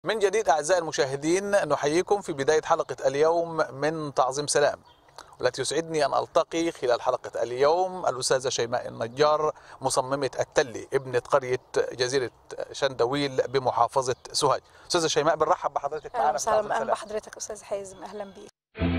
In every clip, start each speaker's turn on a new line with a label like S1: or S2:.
S1: من جديد أعزائي المشاهدين نحييكم في بداية حلقة اليوم من تعظيم سلام والتي يسعدني أن ألتقي خلال حلقة اليوم الأستاذة شيماء النجار مصممة التلي ابنة قرية جزيرة شندويل بمحافظة سوهاج أستاذة شيماء بنرحب بحضرتك
S2: اهلا
S1: معنا في تعظيم
S2: وسهلا اهلا
S1: سلام
S2: بحضرتك استاذ حازم اهلا بيك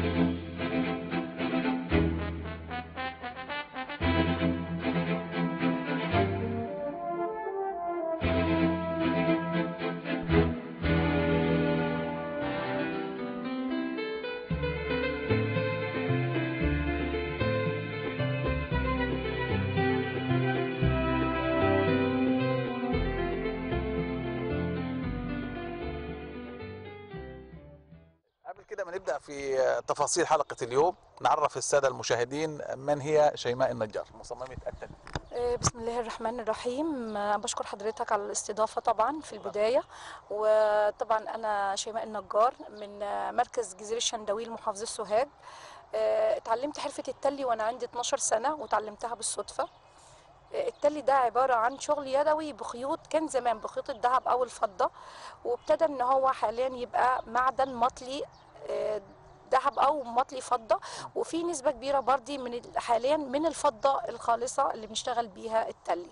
S1: قبل كده ما نبدأ في تفاصيل حلقة اليوم نعرف السادة المشاهدين من هي شيماء النجار مصممة التلي
S2: آه، بسم الله الرحمن الرحيم آه، بشكر حضرتك على الاستضافه طبعا في البدايه وطبعا انا شيماء النجار من آه، مركز جزيره شندويل محافظه سوهاج آه، اتعلمت حرفه التلي وانا عندي 12 سنه وتعلمتها بالصدفه آه، التلي ده عباره عن شغل يدوي بخيوط كان زمان بخيوط الذهب او الفضه وابتدى ان هو حاليا يبقى معدن مطلي آه، ذهب او مطلي فضه وفي نسبه كبيره برضي من ال- حاليا من الفضه الخالصه اللي بنشتغل بيها التلي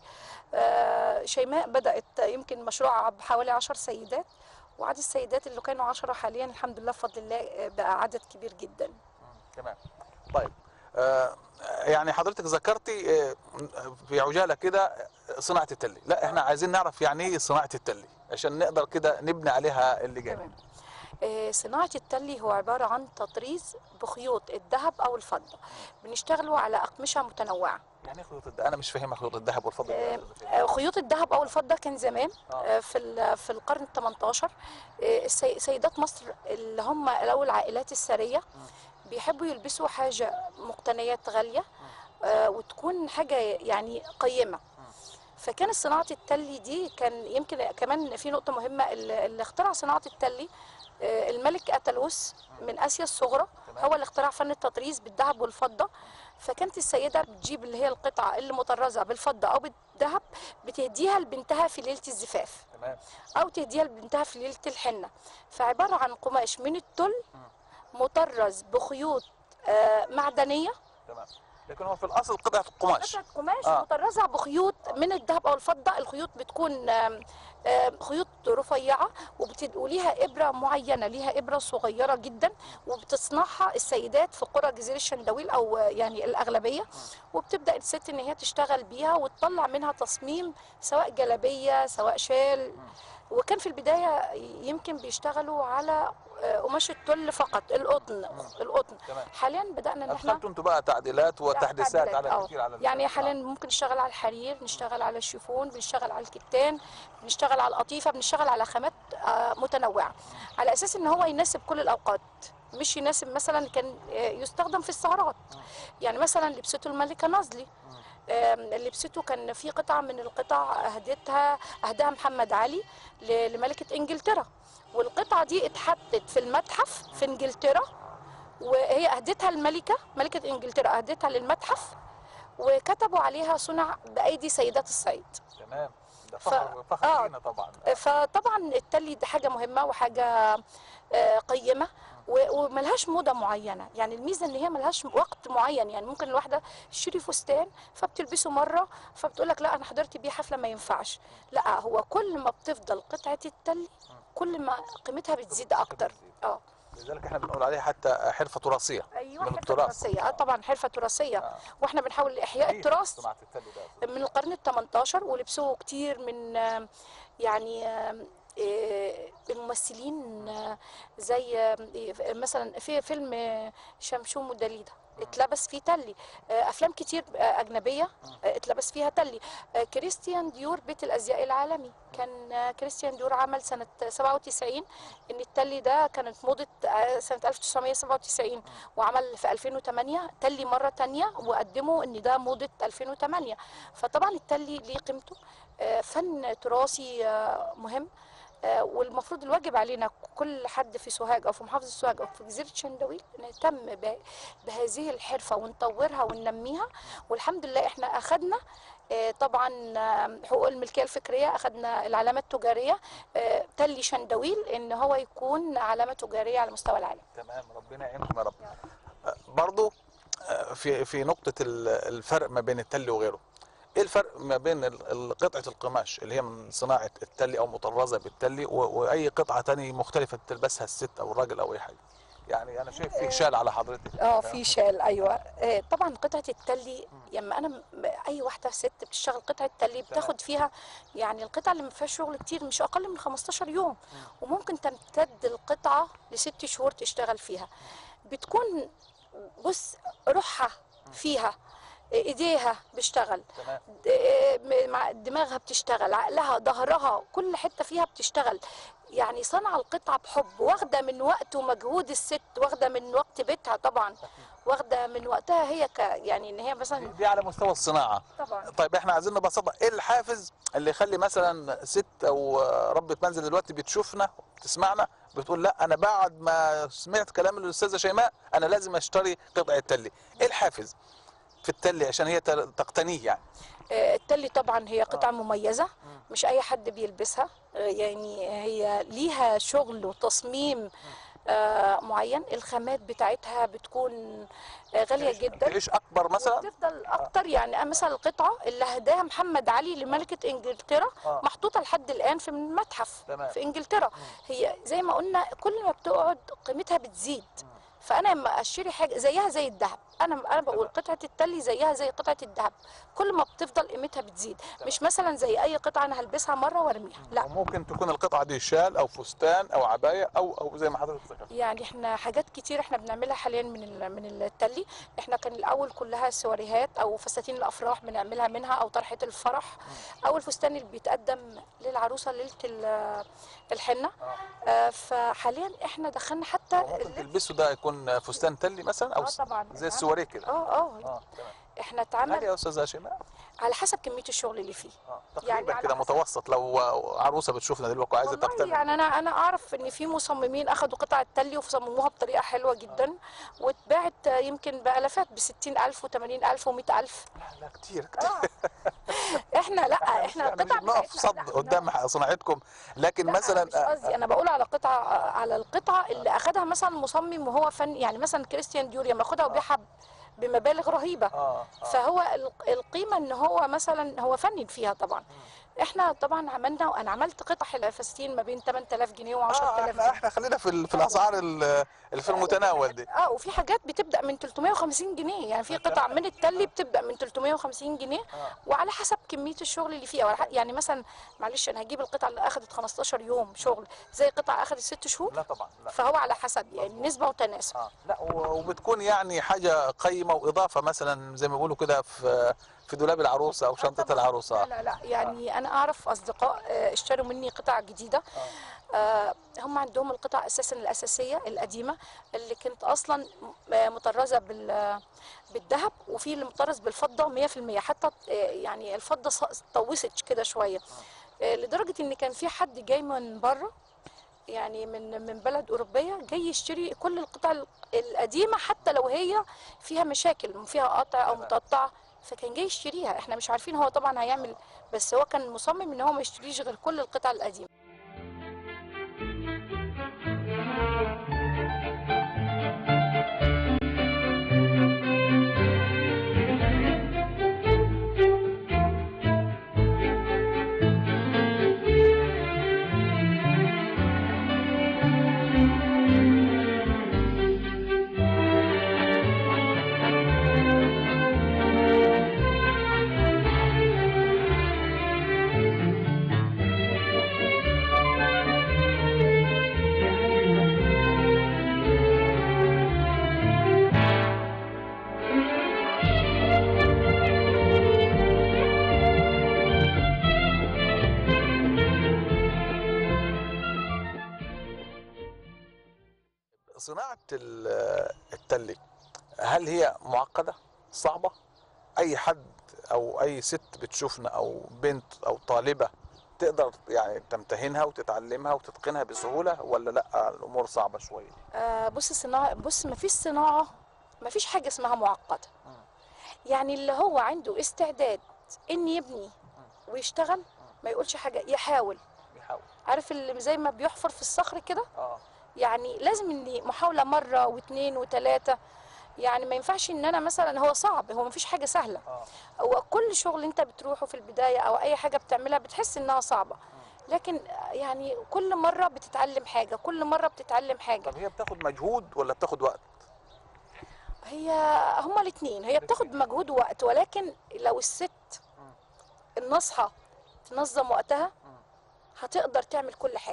S2: آه، شيماء بدات يمكن مشروع بحوالي 10 سيدات وعدد السيدات اللي كانوا 10 حاليا الحمد لله بفضل الله آه، بقى عدد كبير جدا
S1: تمام طيب آه، يعني حضرتك ذكرتي آه، في عجالة كده صناعة التلي لا احنا عايزين نعرف يعني ايه صناعة التلي عشان نقدر كده نبني عليها اللي جاي
S2: تمام آه، صناعة التلي هو عبارة عن تطريز بخيوط الذهب أو الفضة بنشتغلوا على أقمشة متنوعة
S1: يعني ايه خيوط الذهب انا مش فاهمها خيوط الذهب والفضة
S2: آه، آه، خيوط الذهب او الفضه كان زمان
S1: آه.
S2: آه، في ال- في القرن ال 18 آه، السي- سيدات مصر اللي هم الاول العائلات الثريه بيحبوا يلبسوا حاجه مقتنيات غاليه آه، وتكون حاجه يعني قيمه فكان صناعه التلي دي كان يمكن كمان في نقطه مهمه اللي اللي اخترع صناعه التلي آه، الملك اتلوس من اسيا الصغرى
S1: تمام.
S2: هو اللي اخترع فن التطريز بالذهب والفضه فكانت السيده بتجيب اللي هي القطعه اللي مطرزه بالفضه او بالذهب بتهديها لبنتها في ليله الزفاف
S1: تمام
S2: او تهديها لبنتها في ليله الحنه فعباره عن قماش من التل مطرز بخيوط آه، معدنيه
S1: تمام لكن هو في الاصل قطعة قماش
S2: قطعه قماش
S1: آه.
S2: مطرزه بخيوط من الذهب او الفضه الخيوط بتكون آم، آم، خيوط رفيعه وبت- وليها ابره معينه ليها ابره صغيره جدا وبتصنعها السيدات في قرى جزيره الشندويل او آه، يعني الاغلبيه وبتبدا الست ان هي تشتغل بيها وتطلع منها تصميم سواء جلابيه سواء شال وكان في البدايه يمكن بيشتغلوا على آه، قماش التل فقط القطن القطن
S1: تمام
S2: حاليا بدانا ان احنا
S1: ادخلتوا انتوا بقى تعديلات وتحديثات
S2: تعديلات،
S1: على
S2: آه.
S1: كتير على ال-
S2: يعني
S1: آه.
S2: حاليا ممكن نشتغل على الحرير نشتغل على الشيفون بنشتغل على الكتان بنشتغل على القطيفه بنشتغل على خامات آه، متنوعه على اساس ان هو يناسب كل الاوقات مش يناسب مثلا كان آه، يستخدم في السهرات يعني مثلا لبسته الملكه نازلي آم، لبسته كان في قطعه من القطع اهدتها اهداها محمد علي ل- لملكه انجلترا والقطعه دي اتحطت في المتحف في انجلترا وهي اهدتها الملكه ملكه انجلترا اهدتها للمتحف وكتبوا عليها صنع بايدي سيدات الصعيد
S1: تمام ده
S2: ف-
S1: فخر فخر
S2: آه.
S1: لينا طبعا
S2: فطبعا التلي دي حاجه مهمه وحاجه آه، قيمه و- وملهاش موضه معينه يعني الميزه ان هي ملهاش وقت معين يعني ممكن الواحده تشتري فستان فبتلبسه مره فبتقول لك لا انا حضرت بيه حفله ما ينفعش لا هو كل ما بتفضل قطعه التلي كل ما قيمتها بتزيد اكتر اه
S1: لذلك احنا بنقول عليها حتى حرفة تراثية
S2: ايوه
S1: من
S2: حرفه
S1: التراث.
S2: تراثيه اه طبعا حرفه تراثيه
S1: آه.
S2: واحنا بنحاول لاحياء
S1: تاريخ
S2: التراث
S1: صناعة التلي ده
S2: من القرن ال 18 ولبسوه كتير من آه، يعني آه، آه، الممثلين آه، زي آه، مثلا في فيلم آه، شمشوم ودليده اتلبس فيه تلي آه، افلام كتير آه، اجنبيه آه، اتلبس فيها تلي آه، كريستيان ديور بيت الازياء العالمي كان آه، كريستيان ديور عمل سنه 97 ان التلي ده كانت موضه آه، سنه 1997 وعمل في 2008 تلي مره تانية وقدموا ان ده موضه 2008 فطبعا التلي ليه قيمته آه، فن تراثي آه، مهم آه، والمفروض الواجب علينا كل حد في سوهاج او في محافظه سوهاج او في جزيره شندويل نهتم ب- بهذه الحرفه ونطورها وننميها والحمد لله احنا اخذنا آه، طبعا آه، حقوق الملكيه الفكريه اخذنا العلامه التجاريه آه، تلي شندويل ان هو يكون علامه تجاريه على مستوى العالم
S1: تمام ربنا يعينكم يا رب برضو آه، في في نقطة ال- الفرق ما بين التل وغيره ايه الفرق ما بين ال- ال- قطعة القماش اللي هي من صناعة التلي او مطرزة بالتلي و- واي قطعة تانية مختلفة تلبسها الست او الراجل او اي حاجة يعني انا شايف في شال على حضرتك
S2: اه في شال ايوه آه، طبعا قطعه التلي لما انا م- اي واحده ست بتشتغل قطعه تلي بتاخد فيها يعني القطعه اللي ما فيهاش شغل كتير مش اقل من 15 يوم وممكن تمتد القطعه لست شهور تشتغل فيها بتكون بص روحها فيها ايديها بيشتغل
S1: تمام
S2: د- مع دماغها بتشتغل عقلها ظهرها كل حته فيها بتشتغل يعني صنع القطعه بحب واخده من وقت ومجهود الست واخده من وقت بيتها طبعا واخده من وقتها هي ك يعني ان هي
S1: دي-
S2: مثلا
S1: دي على مستوى الصناعة
S2: طبعا
S1: طيب احنا عايزين نبسطها ايه الحافز اللي يخلي مثلا ست او ربة منزل دلوقتي بتشوفنا بتسمعنا بتقول لا انا بعد ما سمعت كلام الاستاذه شيماء انا لازم اشتري قطعه تلي ايه الحافز في التلي عشان هي تل- تقتنيه يعني
S2: آه، التلي طبعا هي قطعه مميزه مش اي حد بيلبسها آه، يعني هي ليها شغل وتصميم آه، معين الخامات بتاعتها بتكون آه، غاليه جدا
S1: تعيش اكبر مثلا
S2: وتفضل اكتر يعني أنا مثلا القطعه اللي هداها محمد علي لملكه انجلترا
S1: آه.
S2: محطوطه لحد الان في المتحف
S1: تمام.
S2: في انجلترا هي زي ما قلنا كل ما بتقعد قيمتها بتزيد فانا لما اشتري حاجه زيها زي الذهب انا انا بقول قطعه التلي زيها زي قطعه الذهب كل ما بتفضل قيمتها بتزيد مش مثلا زي اي قطعه انا هلبسها مره وارميها لا
S1: وممكن تكون القطعه دي شال او فستان او عبايه او او زي ما حضرتك ذكرت
S2: يعني احنا حاجات كتير احنا بنعملها حاليا من ال- من التلي احنا كان الاول كلها سواريهات او فساتين الافراح بنعملها منها او طرحه الفرح او الفستان اللي بيتقدم للعروسه ليله ال- الحنه آه، فحاليا احنا دخلنا حتى
S1: ممكن
S2: اللبس-
S1: تلبسه ده يكون فستان تلي مثلا او
S2: اه طبعا
S1: زي السواريه كده
S2: اه اه
S1: اه تمام
S2: احنا
S1: غالي
S2: اتعمل
S1: يا استاذه شيماء
S2: على حسب كميه الشغل اللي فيه
S1: اه
S2: يعني
S1: تقريبا
S2: على
S1: كده
S2: حسب.
S1: متوسط لو عروسه بتشوفنا دلوقتي وعايزه
S2: والله
S1: تقتني
S2: يعني انا انا اعرف ان في مصممين اخذوا قطع التلي وصمموها بطريقه حلوه جدا واتباعت يمكن بالافات ب 60000 و80000 و100000
S1: لا لا كتير كتير
S2: احنا لا احنا
S1: مش
S2: القطع
S1: بنقف
S2: بتاعتنا-
S1: صد
S2: لا،
S1: قدام صناعتكم لكن
S2: لا،
S1: مثلا
S2: مش قصدي انا بقول على قطعه على القطعه اللي اخذها مثلا مصمم وهو فن يعني مثلا كريستيان ديور لما اخدها وبيعها بمبالغ رهيبه
S1: اه اه
S2: فهو ال- القيمه ان هو مثلا هو فنن فيها طبعا احنا طبعا عملنا وانا عملت قطع الفساتين ما بين 8000 جنيه و 10000
S1: آه،
S2: جنيه
S1: احنا احنا خلينا في ال- في الاسعار ال- اللي في المتناول دي
S2: اه وفي حاجات بتبدا من 350 جنيه يعني في قطع من التلي بتبدا من 350 جنيه وعلى حسب كميه الشغل اللي فيها وعلى ح- يعني مثلا معلش انا هجيب القطعه اللي اخذت 15 يوم شغل زي قطعه اخذت 6 شهور
S1: لا طبعا لا
S2: فهو على حسب يعني نسبه وتناسب
S1: اه لا و- وبتكون يعني حاجه قيمه واضافه مثلا زي ما بيقولوا كده في في دولاب العروسه او شنطه
S2: طبعاً.
S1: العروسه
S2: لا لا لا يعني انا اعرف اصدقاء آه، اشتروا مني قطع جديده آه، هم عندهم القطع اساسا الاساسيه القديمه اللي كانت اصلا آه، مطرزه بال بالذهب وفي اللي مطرز بالفضه 100% حتى آه، يعني الفضه ص- طوست كده شويه آه، لدرجه ان كان في حد جاي من بره يعني من من بلد اوروبيه جاي يشتري كل القطع ال- القديمه حتى لو هي فيها مشاكل فيها قطع او متقطعه فكان جاي يشتريها احنا مش عارفين هو طبعا هيعمل بس هو كان مصمم ان هو ما يشتريش غير كل القطع القديمه
S1: صناعه ال- التلي هل هي معقده صعبه اي حد او اي ست بتشوفنا او بنت او طالبه تقدر يعني تمتهنها وتتعلمها وتتقنها بسهوله ولا لا الامور صعبه شويه
S2: آه بص الصناعه بص ما فيش صناعه ما فيش حاجه اسمها معقده يعني اللي هو عنده استعداد ان يبني ويشتغل ما يقولش حاجه يحاول
S1: بيحاول
S2: عارف اللي زي ما بيحفر في الصخر كده
S1: اه
S2: يعني لازم اني محاوله مره واثنين وثلاثه يعني ما ينفعش ان انا مثلا هو صعب هو ما فيش حاجه سهله
S1: اه
S2: هو كل شغل انت بتروحه في البدايه او اي حاجه بتعملها بتحس انها صعبه لكن يعني كل مره بتتعلم حاجه كل مره بتتعلم حاجه
S1: طب هي بتاخد مجهود ولا بتاخد وقت
S2: هي هما الاثنين هي بتاخد مجهود ووقت ولكن لو الست الناصحه تنظم وقتها هتقدر تعمل كل حاجه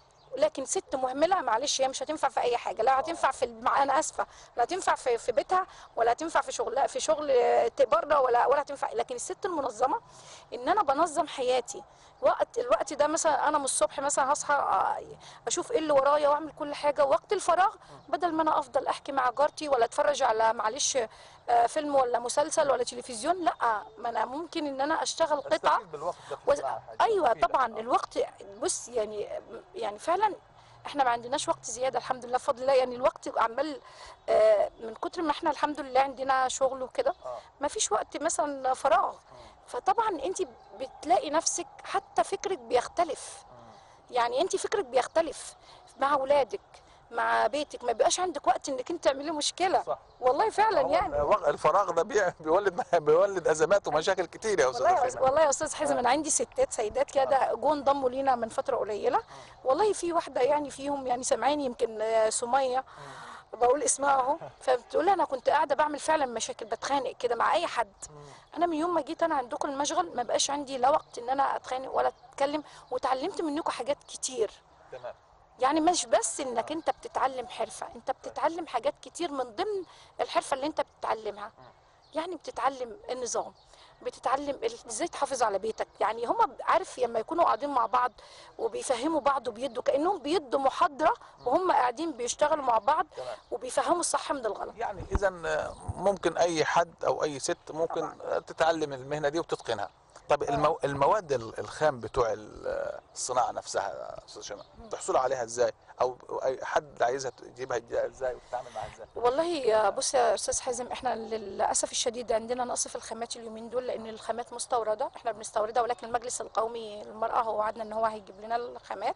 S2: لكن ست مهمله معلش هي مش هتنفع في اي حاجه لا هتنفع في الم- انا اسفه لا هتنفع في في بيتها ولا هتنفع في شغل في شغل بره ولا ولا هتنفع لكن الست المنظمه ان انا بنظم حياتي وقت الوقت ده مثلا انا من الصبح مثلا هصحى آه، اشوف ايه اللي ورايا واعمل كل حاجه وقت الفراغ بدل ما انا افضل احكي مع جارتي ولا اتفرج على معلش آه، فيلم ولا مسلسل ولا تلفزيون لا ما انا ممكن ان انا اشتغل قطعه
S1: استفيد بالوقت ده في
S2: و...
S1: الصناعة حاجة
S2: ايوه
S1: مفيدة.
S2: طبعا
S1: آه.
S2: الوقت بص يعني يعني فعلا احنا ما عندناش وقت زياده الحمد لله بفضل الله يعني الوقت عمال آه، من كتر ما احنا الحمد لله عندنا شغل وكده
S1: آه.
S2: ما فيش وقت مثلا فراغ فطبعا انت بتلاقي نفسك حتى فكرك بيختلف يعني انت فكرك بيختلف مع اولادك مع بيتك ما بيبقاش عندك وقت انك انت تعملي مشكله
S1: صح
S2: والله فعلا
S1: هو
S2: يعني
S1: الوق- الفراغ ده بي- بيولد بيولد ازمات ومشاكل كتير يا استاذ
S2: والله يا
S1: شيماء.
S2: والله يا استاذ حازم انا عندي ستات سيدات كده جو انضموا لينا من فتره قليله والله في واحده يعني فيهم يعني سامعاني يمكن آه، سميه بقول اسمها اهو فبتقول لي انا كنت قاعده بعمل فعلا مشاكل بتخانق كده مع اي حد انا من يوم ما جيت انا عندكم المشغل ما بقاش عندي لا وقت ان انا اتخانق ولا اتكلم وتعلمت منكم حاجات كتير
S1: تمام
S2: يعني مش بس انك انت بتتعلم حرفه انت بتتعلم حاجات كتير من ضمن الحرفه اللي انت بتتعلمها يعني بتتعلم النظام بتتعلم ال- ازاي تحافظ على بيتك يعني هما عارف لما يكونوا قاعدين مع بعض وبيفهموا بعض وبيدوا كانهم بيدوا محاضره وهم قاعدين بيشتغلوا مع بعض
S1: تمام.
S2: وبيفهموا الصح من الغلط
S1: يعني اذا ممكن اي حد او اي ست ممكن
S2: طبعاً.
S1: تتعلم المهنه دي وتتقنها طب المو... المواد ال- الخام بتوع ال- الصناعه نفسها يا استاذ شيماء تحصل عليها ازاي او اي حد عايزها تجيبها ازاي وتتعامل معاها ازاي
S2: والله يا بص يا استاذ حازم احنا للاسف الشديد عندنا نقص في الخامات اليومين دول لان الخامات مستورده احنا بنستوردها ولكن المجلس القومي للمراه هو وعدنا ان هو هيجيب لنا الخامات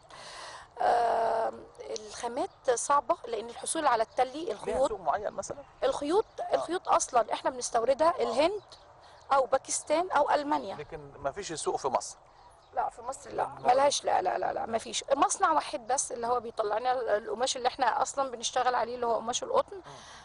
S2: آه الخامات صعبه لان الحصول على التلي
S1: ليها
S2: الخيوط
S1: سوق معين مثلا
S2: الخيوط الخيوط اصلا احنا بنستوردها الهند او باكستان او المانيا
S1: لكن ما فيش سوق في مصر
S2: لا في مصر لا ملهاش لا لا لا لا ما فيش مصنع واحد بس اللي هو بيطلع لنا القماش اللي احنا اصلا بنشتغل عليه اللي هو قماش القطن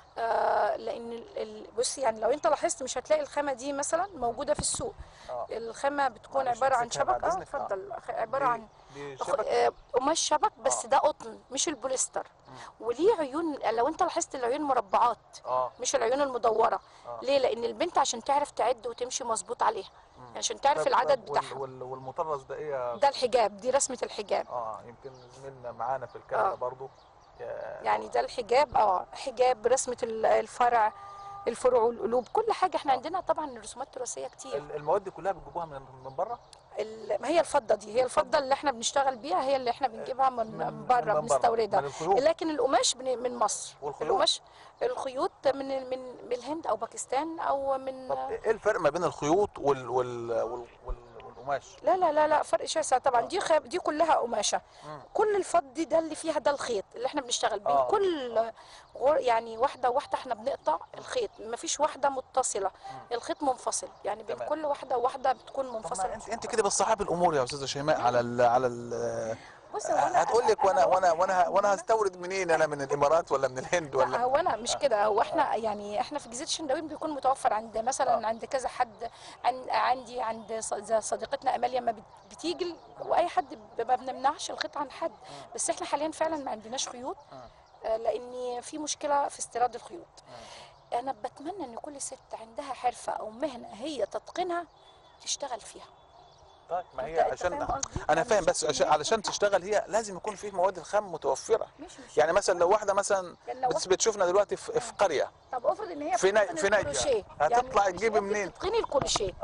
S2: آه لان ال- ال- بص يعني لو انت لاحظت مش هتلاقي الخامه دي مثلا موجوده في السوق
S1: اه
S2: الخامه بتكون
S1: معلش
S2: عباره عن
S1: امسكها بعد
S2: شبك اه
S1: إذنك. آه.
S2: اتفضل أخ- عباره عن
S1: دي
S2: أخ-
S1: شبكه
S2: آه، قماش شبك بس
S1: آه.
S2: ده قطن مش البوليستر وليه عيون لو انت لاحظت العيون مربعات
S1: اه
S2: مش العيون المدوره
S1: آه.
S2: ليه لان البنت عشان تعرف تعد وتمشي مظبوط عليها يعني عشان تعرف
S1: طب-
S2: العدد
S1: طب وال-
S2: بتاعها
S1: وال- والمطرز ده ايه يا-
S2: ده الحجاب دي رسمه الحجاب
S1: اه يمكن زميلنا معانا في الكاميرا
S2: آه.
S1: برضو يا-
S2: يعني ده الحجاب اه حجاب رسمه ال- الفرع الفروع والقلوب كل حاجه احنا عندنا طبعا الرسومات التراثيه كتير
S1: ال- المواد دي كلها بتجيبوها من من بره
S2: ال- ما هي الفضه دي هي الفضه اللي احنا بنشتغل بيها هي اللي احنا بنجيبها من,
S1: من-
S2: من بره
S1: من بره،
S2: بنستوردها
S1: من الخيوط.
S2: لكن القماش بن- من مصر
S1: والخيوط؟
S2: القماش الخيوط من من من الهند او باكستان او من
S1: طب ايه الفرق ما بين الخيوط وال وال وال وال والقماش
S2: لا لا لا لا فرق شاسع طبعا دي خيب دي كلها قماشه
S1: مم.
S2: كل الفض ده اللي فيها ده الخيط اللي احنا بنشتغل بيه
S1: آه.
S2: كل غر يعني واحده واحده احنا بنقطع الخيط ما فيش واحده متصله الخيط منفصل يعني بين
S1: تمام.
S2: كل واحده وواحده بتكون
S1: طب ما
S2: منفصله
S1: انت انت كده بتصعب الامور يا استاذه شيماء على ال على ال
S2: بص هو أنا-
S1: هتقول لك
S2: أنا-
S1: وانا
S2: أنا
S1: وانا
S2: واحدة
S1: وانا وانا
S2: من-
S1: هستورد منين انا من الامارات ولا من الهند
S2: لا
S1: ولا
S2: هو انا مش كده هو احنا يعني احنا في جزيره الشندوين بيكون متوفر عند مثلا
S1: آه.
S2: عند كذا حد عن عندي عند ص- زي صديقتنا اماليا ما بت- بتيجي واي حد ب- ما بنمنعش الخيط عن حد بس احنا حاليا فعلا ما عندناش خيوط آه، لان في مشكله في استيراد الخيوط انا بتمنى ان كل ست عندها حرفه او مهنه هي تتقنها تشتغل فيها
S1: طيب ما هي
S2: أنت- أنت
S1: عشان
S2: فاهم قصدي؟
S1: انا
S2: يعني
S1: فاهم
S2: مش
S1: بس
S2: عشان
S1: عشان
S2: هي
S1: علشان
S2: تتقن.
S1: تشتغل هي لازم يكون فيه مواد الخام متوفره
S2: مش مش
S1: يعني مثلا لو واحده مثلا
S2: يعني لو
S1: بت- بتشوفنا دلوقتي في في قريه
S2: طب افرض ان هي
S1: في ني-
S2: بتتقن
S1: في نيجا.
S2: الكروشيه.
S1: هتطلع
S2: يعني
S1: تجيبي
S2: مش
S1: منين؟
S2: تتقني الكروشيه
S1: اه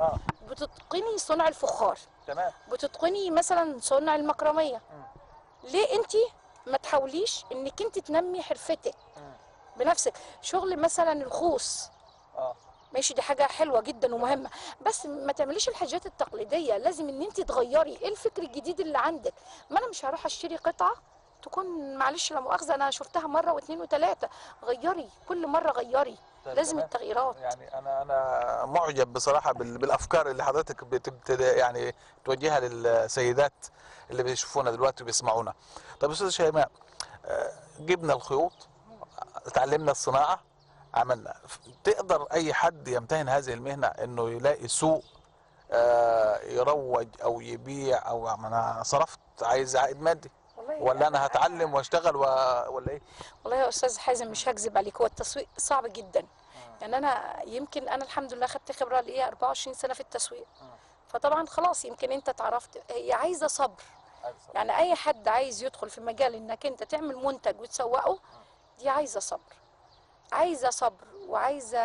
S2: بتتقني صنع الفخار
S1: تمام
S2: بتتقني مثلا صنع المكرميه
S1: مم.
S2: ليه انت ما تحاوليش انك انت تنمي حرفتك
S1: مم.
S2: بنفسك شغل مثلا الخوص
S1: اه
S2: ماشي دي حاجه حلوه جدا ومهمه بس ما تعمليش الحاجات التقليديه لازم ان انت تغيري ايه الفكر الجديد اللي عندك ما انا مش هروح اشتري قطعه تكون معلش لا مؤاخذه انا شفتها مره واثنين وثلاثه غيري كل مره غيري
S1: طيب
S2: لازم
S1: تمام.
S2: التغييرات
S1: يعني انا انا معجب بصراحه بال- بالافكار اللي حضرتك بتبتدي يعني توجهها للسيدات اللي بيشوفونا دلوقتي وبيسمعونا طب استاذ شيماء آه، جبنا الخيوط تعلمنا الصناعه عملنا تقدر اي حد يمتهن هذه المهنه انه يلاقي سوق آه، يروج او يبيع او ما انا صرفت عايز عائد مادي
S2: والله
S1: ولا انا هتعلم واشتغل و... ولا ايه
S2: والله يا استاذ حازم مش هكذب عليك هو التسويق صعب جدا يعني انا يمكن انا الحمد لله خدت خبره ليا 24 سنه في التسويق فطبعا خلاص يمكن انت اتعرفت هي عايزه صبر يعني اي حد عايز يدخل في مجال انك انت تعمل منتج وتسوقه دي عايزه صبر عايزه صبر وعايزه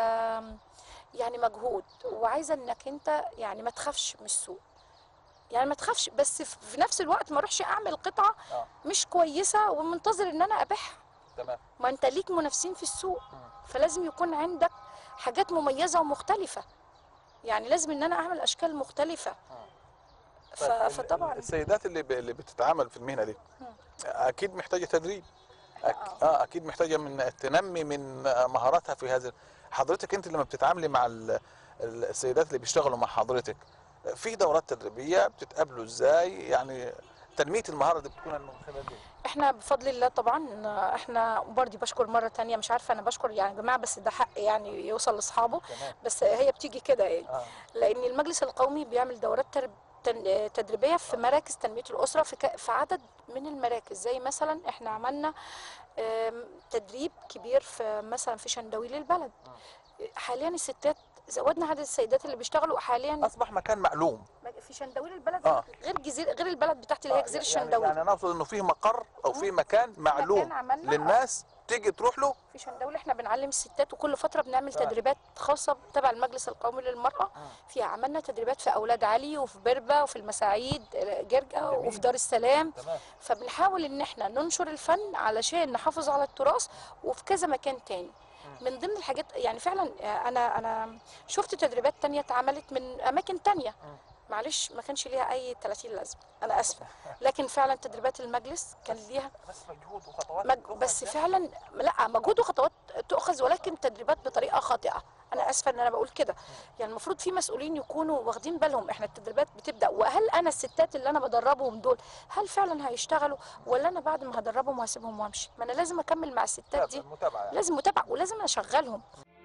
S2: يعني مجهود وعايزه انك انت يعني ما تخافش من السوق يعني ما تخافش بس في نفس الوقت ما اروحش اعمل قطعه
S1: اه
S2: مش كويسه ومنتظر ان انا ابيعها
S1: تمام
S2: ما انت ليك منافسين في السوق
S1: مم.
S2: فلازم يكون عندك حاجات مميزه ومختلفه يعني لازم ان انا اعمل اشكال مختلفه ف...
S1: طيب ال-
S2: فطبعا
S1: السيدات اللي ب... اللي بتتعامل في المهنه دي اكيد محتاجه تدريب أك... اه اكيد محتاجه من تنمي من مهاراتها في هذا حضرتك انت لما بتتعاملي مع ال... السيدات اللي بيشتغلوا مع حضرتك في دورات تدريبيه بتتقابلوا ازاي يعني تنميه المهاره دي بتكون من خلال ايه؟
S2: احنا بفضل الله طبعا احنا برضه بشكر مره تانية مش عارفه انا بشكر يعني يا جماعه بس ده حق يعني يوصل لاصحابه
S1: تمام
S2: بس هي بتيجي كده يعني
S1: اه
S2: لان المجلس القومي بيعمل دورات ترب... تن- تدريبيه في مراكز تنميه الاسره في, ك... في عدد من المراكز زي مثلا احنا عملنا آم، تدريب كبير في مثلا في شندويل البلد حاليا الستات زودنا عدد السيدات اللي بيشتغلوا حاليا
S1: اصبح مكان معلوم
S2: في شندويل البلد
S1: آه.
S2: غير جزيره غير البلد بتاعتي اللي هي جزيره
S1: يعني
S2: الشندويل
S1: يعني انا اقصد انه في مقر او في مكان معلوم
S2: مكان عملنا
S1: للناس تيجي تروح له
S2: في شندويل احنا بنعلم الستات وكل فتره بنعمل
S1: تمام.
S2: تدريبات خاصه تبع المجلس القومي للمراه فيها عملنا تدريبات في اولاد علي وفي بربه وفي المساعيد آه، جرجا
S1: جميل.
S2: وفي دار السلام
S1: تمام
S2: فبنحاول ان احنا ننشر الفن علشان نحافظ على التراث وفي كذا مكان تاني من ضمن الحاجات يعني فعلا آه، انا انا شفت تدريبات تانية اتعملت من اماكن تانية معلش ما كانش ليها اي 30 لازمه انا اسفه لكن فعلا تدريبات المجلس كان ليها
S1: بس مجهود وخطوات
S2: مج...
S1: بتأخذ
S2: بس
S1: يعني.
S2: فعلا لا مجهود وخطوات تؤخذ ولكن تدريبات بطريقه خاطئه انا اسفه ان انا بقول كده يعني المفروض في مسؤولين يكونوا واخدين بالهم احنا التدريبات بتبدا وهل انا الستات اللي انا بدربهم دول هل فعلا هيشتغلوا ولا انا بعد ما هدربهم وهسيبهم وامشي ما انا لازم اكمل مع الستات دي
S1: متابعه يعني.
S2: لازم متابعه ولازم اشغلهم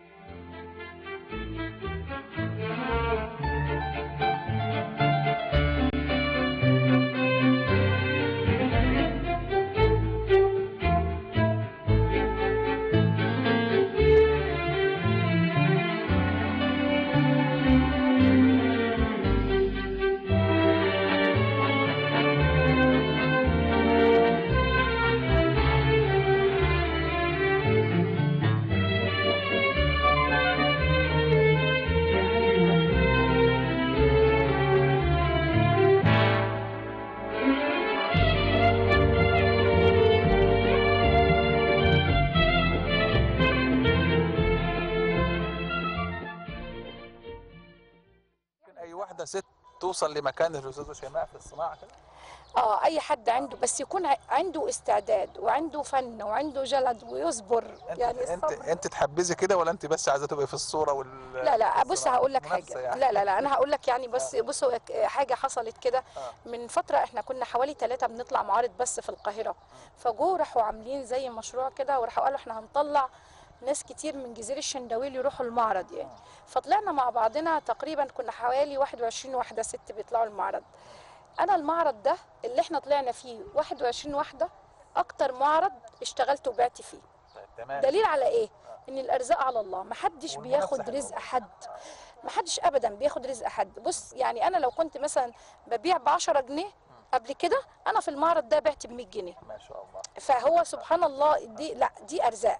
S1: ممكن اي واحده ست توصل لمكان الاستاذه شيماء في الصناعه كده
S2: اه اي حد عنده بس يكون ع- عنده استعداد وعنده فن وعنده جلد ويصبر
S1: انت
S2: يعني
S1: انت
S2: الصبر
S1: انت تحبذي كده ولا انت بس عايزه تبقي في الصوره وال
S2: لا لا بص
S1: والصناعة؟
S2: هقول لك
S1: منافسة
S2: حاجه
S1: يعني.
S2: لا لا لا انا هقول لك يعني بس بص هو ك- حاجه حصلت كده
S1: آه.
S2: من فتره احنا كنا حوالي ثلاثه بنطلع معارض بس في القاهره فجو راحوا عاملين زي مشروع كده وراحوا قالوا احنا هنطلع ناس كتير من جزيره الشندويل يروحوا المعرض يعني فطلعنا مع بعضنا تقريبا كنا حوالي 21 واحده ست بيطلعوا المعرض انا المعرض ده اللي احنا طلعنا فيه 21 واحده اكتر معرض اشتغلت وبعت فيه
S1: طيب، تمام
S2: دليل على ايه ان الارزاق على الله محدش
S1: والمنافسة
S2: بياخد
S1: حلوة.
S2: رزق حد محدش ابدا بياخد رزق حد بص يعني انا لو كنت مثلا ببيع ب 10 جنيه قبل كده انا في المعرض ده بعت ب 100 جنيه
S1: ما شاء الله
S2: فهو سبحان الله دي لا دي ارزاق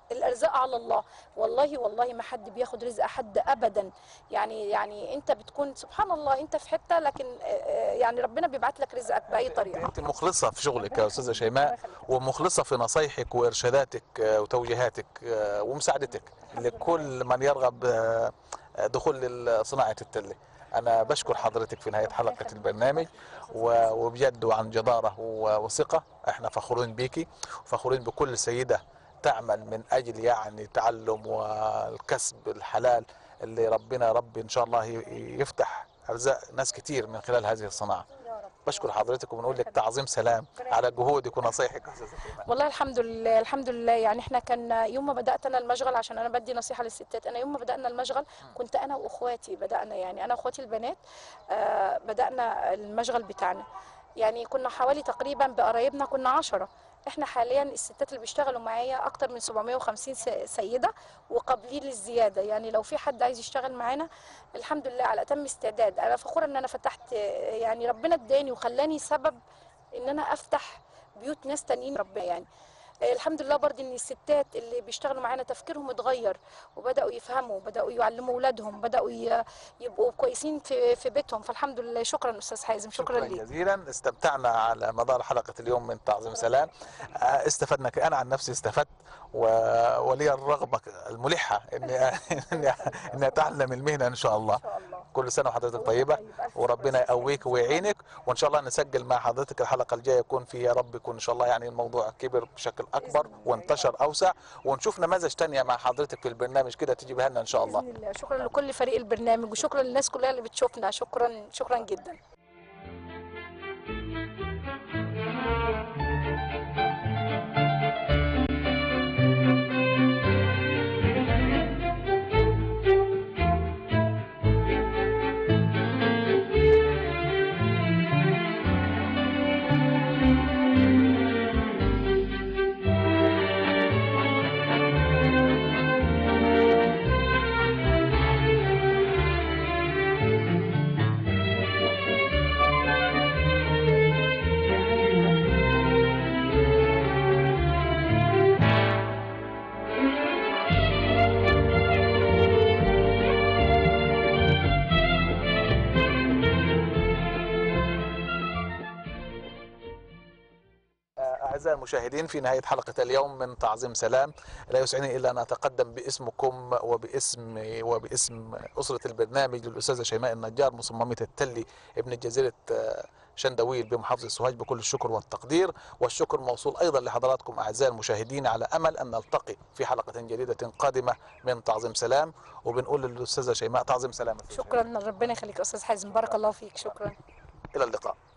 S2: الارزاق على الله والله والله ما حد بياخد رزق حد ابدا يعني يعني انت بتكون سبحان الله انت في حته لكن آه، آه، يعني ربنا بيبعت لك رزقك باي طريقه
S1: انت مخلصه في شغلك يا استاذه شيماء ومخلصه في نصايحك وارشاداتك آه، وتوجيهاتك آه، ومساعدتك لكل من يرغب آه، دخول صناعه التله انا بشكر حضرتك في نهايه حلقه البرنامج و- وبجد وعن جداره و- وثقه احنا فخورين بيكي وفخورين بكل سيده تعمل من اجل يعني تعلم والكسب الحلال اللي ربنا يا رب ان شاء الله ي- يفتح ارزاق ناس كتير من خلال هذه الصناعه بشكر حضرتك وبنقول لك تعظيم سلام على جهودك ونصايحك يا أستاذة شيماء.
S2: والله الحمد لله الحمد لله يعني احنا كان يوم ما بدات انا المشغل عشان انا بدي نصيحه للستات انا يوم ما بدانا المشغل كنت انا واخواتي بدانا يعني انا واخواتي البنات آه بدانا المشغل بتاعنا يعني كنا حوالي تقريبا بقرايبنا كنا عشرة احنا حاليا الستات اللي بيشتغلوا معايا اكتر من 750 س- سيده وقابلين للزياده يعني لو في حد عايز يشتغل معانا الحمد لله على اتم استعداد انا فخوره ان انا فتحت آه، يعني ربنا اداني وخلاني سبب ان انا افتح بيوت ناس تانيين ربنا يعني آه، الحمد لله برضه ان الستات اللي بيشتغلوا معانا تفكيرهم اتغير وبداوا يفهموا بداوا يعلموا اولادهم بداوا ي- يبقوا كويسين في في بيتهم فالحمد لله شكرا استاذ حازم شكرا,
S1: شكرا
S2: ليك
S1: جزيلا استمتعنا على مدار حلقة اليوم من تعظيم سلام آه، استفدنا أنا عن نفسي استفدت و- ولي الرغبة الملحة إني إني إني أتعلم المهنة إن شاء الله
S2: ان شاء الله
S1: كل سنة وحضرتك طيبة وربنا يقويك ويعينك وإن شاء الله نسجل مع حضرتك الحلقة الجاية يكون في يا رب يكون إن شاء الله يعني الموضوع كبر بشكل أكبر وانتشر أوسع ونشوف نماذج تانية مع حضرتك في البرنامج كده تجيبها لنا إن شاء الله
S2: باذن الله شكرا لكل فريق البرنامج وشكرا للناس كلها اللي بتشوفنا شكرا شكرا جدا
S1: أعزائي المشاهدين في نهاية حلقة اليوم من تعظيم سلام لا يسعني إلا أن أتقدم باسمكم وباسم وباسم أسرة البرنامج للأستاذة شيماء النجار مصممة التلي ابن جزيرة آه، شندويل بمحافظة سوهاج بكل الشكر والتقدير والشكر موصول أيضا لحضراتكم أعزائي المشاهدين على أمل أن نلتقي في حلقة جديدة قادمة من تعظيم سلام وبنقول للأستاذة شيماء تعظيم سلام
S2: شكرا ربنا يخليك يا استاذ حازم بارك الله فيك شكرا
S1: إلى اللقاء